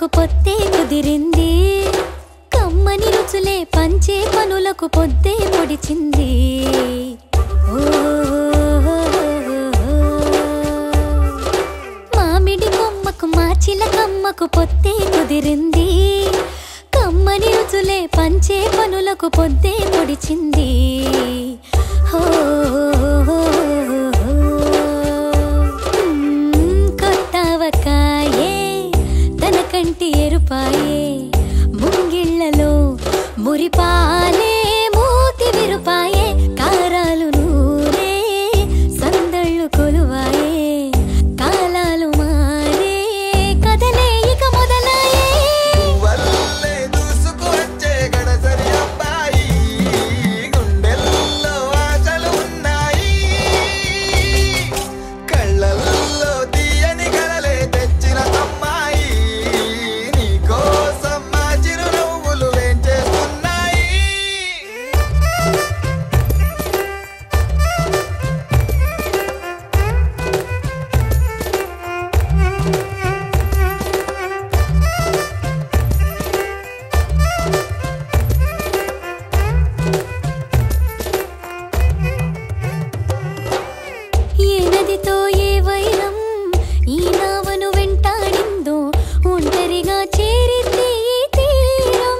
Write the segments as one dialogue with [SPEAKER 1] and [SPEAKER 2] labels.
[SPEAKER 1] కమ్మకు పొత్తే కుదిరింది కమ్మని రుచులే పంచే పనులకు పొద్దే పొడిచింది మామిడి కొమ్మకు మాచిల కమ్మకు పొత్తే కుదిరింది కమ్మని రుచులే పంచే పనులకు పొద్దే పొడిచింది హో మ్మ్, కొత్తవకాయే తన కంటి ఎరుపాయే ముంగిళ్ళలో మురిపాలే మూతి విరుపాయే కారాలు నూరే సందళ్ళు కొలువాయే కాలాలు మారే కదలే ఇక మొదలాయే
[SPEAKER 2] వల్లే దూసుకు వచ్చే గడసరి అబ్బాయి గుండెల్లో ఆశలు ఉన్నాయి కళ్ళల్లో తీయని కలలే తెచ్చిన అమ్మాయి నీకోసం మా చిరునవ్వులు వేంచేస్తున్నాయి
[SPEAKER 1] ఏ నదితో ఏ వైరం ఈ నావను వెంటాడిందో ఒంటరిగా చేరింది ఈ తీరం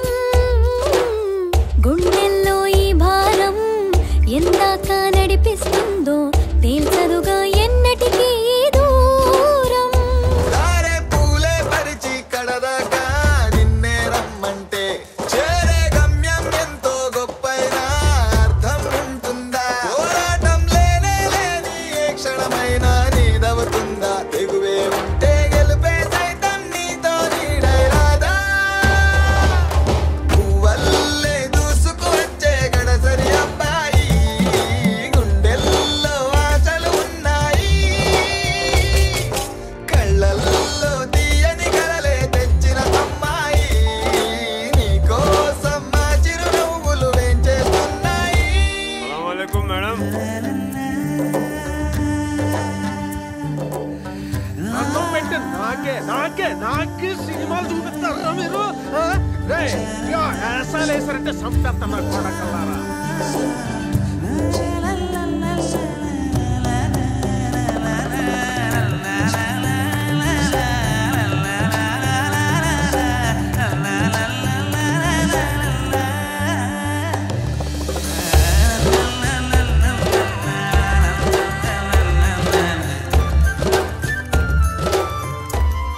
[SPEAKER 1] గుండెల్లో ఈ భారం ఎందాక నడిపిస్తుందో తేల్చదుగా ఎన్నటికీ ఈ దూరం
[SPEAKER 2] సారే పూలే పరిచి కడదాకా నిన్నే రమ్మంటే చేరే గమ్యం ఎంతో గొప్పైనా అర్థం ఉంటుందా పోరాటం లేనే లేని ఏ క్షణమైనా నీదవుతుందా తెగువే ఉంటే గెలుపే సైతం నీతో నీడై రాదా పువ్వల్లే దూసుకు వచ్చే గడసరి అబ్బాయి గుండెల్లో ఆశలు ఉన్నాయి కళ్ళల్లో తీయని కలలే తెచ్చిన అమ్మాయి నీకోసం మా చిరునవ్వులు వేంచేస్తున్నాయి
[SPEAKER 3] అస్సలాముఅలైకుం మేడం
[SPEAKER 4] నాతో పెట్టి నాకే నాకే నాకే సినిమాలు చూపిస్తారా మీరు ఆ? రేయ్, ఇగో వేసాలు వేసారంటే సంపేస్తాను నా కొడకల్లారా